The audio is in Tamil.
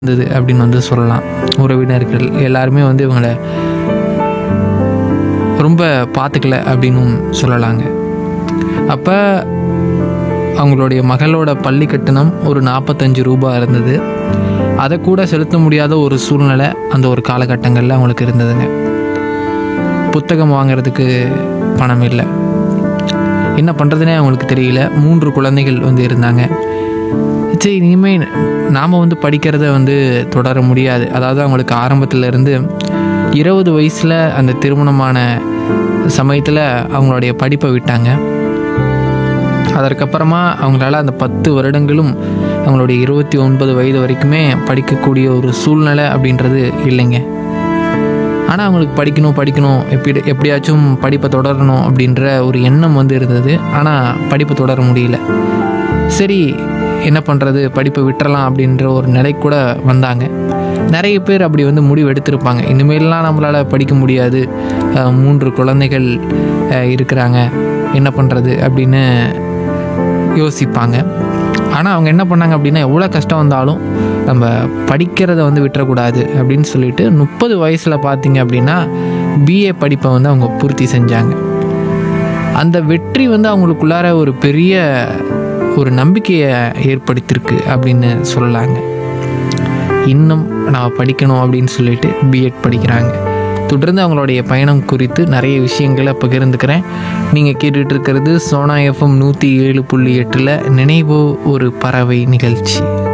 இருந்தது அப்படின்னு வந்து சொல்லலாம் உறவினர்கள் எல்லாருமே வந்து இவங்களை ரொம்ப பார்த்துக்கல அப்படின்னும் சொல்லலாங்க அப்போ அவங்களுடைய மகளோட பள்ளி கட்டணம் ஒரு நாற்பத்தஞ்சு ரூபாய் இருந்தது அதை கூட செலுத்த முடியாத ஒரு சூழ்நிலை அந்த ஒரு காலகட்டங்களில் அவங்களுக்கு இருந்ததுங்க புத்தகம் வாங்குறதுக்கு பணம் இல்லை என்ன பண்ணுறதுனே அவங்களுக்கு தெரியல மூன்று குழந்தைகள் வந்து இருந்தாங்க சரி இனிமேல் நாம் வந்து படிக்கிறத வந்து தொடர முடியாது அதாவது அவங்களுக்கு ஆரம்பத்துல இருந்து இருபது வயசில் அந்த திருமணமான சமயத்தில் அவங்களுடைய படிப்பை விட்டாங்க அதற்கப்புறமா அவங்களால அந்த பத்து வருடங்களும் அவங்களுடைய இருபத்தி ஒன்பது வயது வரைக்குமே படிக்கக்கூடிய ஒரு சூழ்நிலை அப்படின்றது இல்லைங்க ஆனால் அவங்களுக்கு படிக்கணும் படிக்கணும் எப்படி எப்படியாச்சும் படிப்பை தொடரணும் அப்படின்ற ஒரு எண்ணம் வந்து இருந்தது ஆனால் படிப்பை தொடர முடியல சரி என்ன பண்ணுறது படிப்பை விட்டுறலாம் அப்படின்ற ஒரு நிலை கூட வந்தாங்க நிறைய பேர் அப்படி வந்து முடிவு எடுத்திருப்பாங்க இனிமேல்லாம் நம்மளால் படிக்க முடியாது அஹ், மூன்று குழந்தைகள் அஹ், இருக்கிறாங்க என்ன பண்ணுறது அப்படின்னு யோசிப்பாங்க ஆனால் அவங்க என்ன பண்ணாங்க அப்படின்னா எவ்வளோ கஷ்டம் வந்தாலும் நம்ம படிக்கிறத வந்து விட்டுறக்கூடாது அப்படின்னு சொல்லிட்டு முப்பது வயசில் பார்த்தீங்க அப்படின்னா பிஏ படிப்பை வந்து அவங்க பூர்த்தி செஞ்சாங்க அந்த வெற்றி வந்து அவங்களுக்குள்ளார ஒரு பெரிய ஒரு நம்பிக்கையை ஏற்படுத்தியிருக்கு அப்படின்னு சொல்லலாங்க இன்னும் நான் படிக்கணும் அப்படின்னு சொல்லிட்டு பிஎட் படிக்கிறாங்க தொடர்ந்து அவங்களுடைய பயணம் குறித்து நிறைய விஷயங்களை பகிர்ந்துக்கிறேன் நீங்கள் கேட்டுட்டு இருக்கிறது சோனா எஃப்எம் நூற்றி ஏழு புள்ளி எட்டில் நினைவோ ஒரு பறவை நிகழ்ச்சி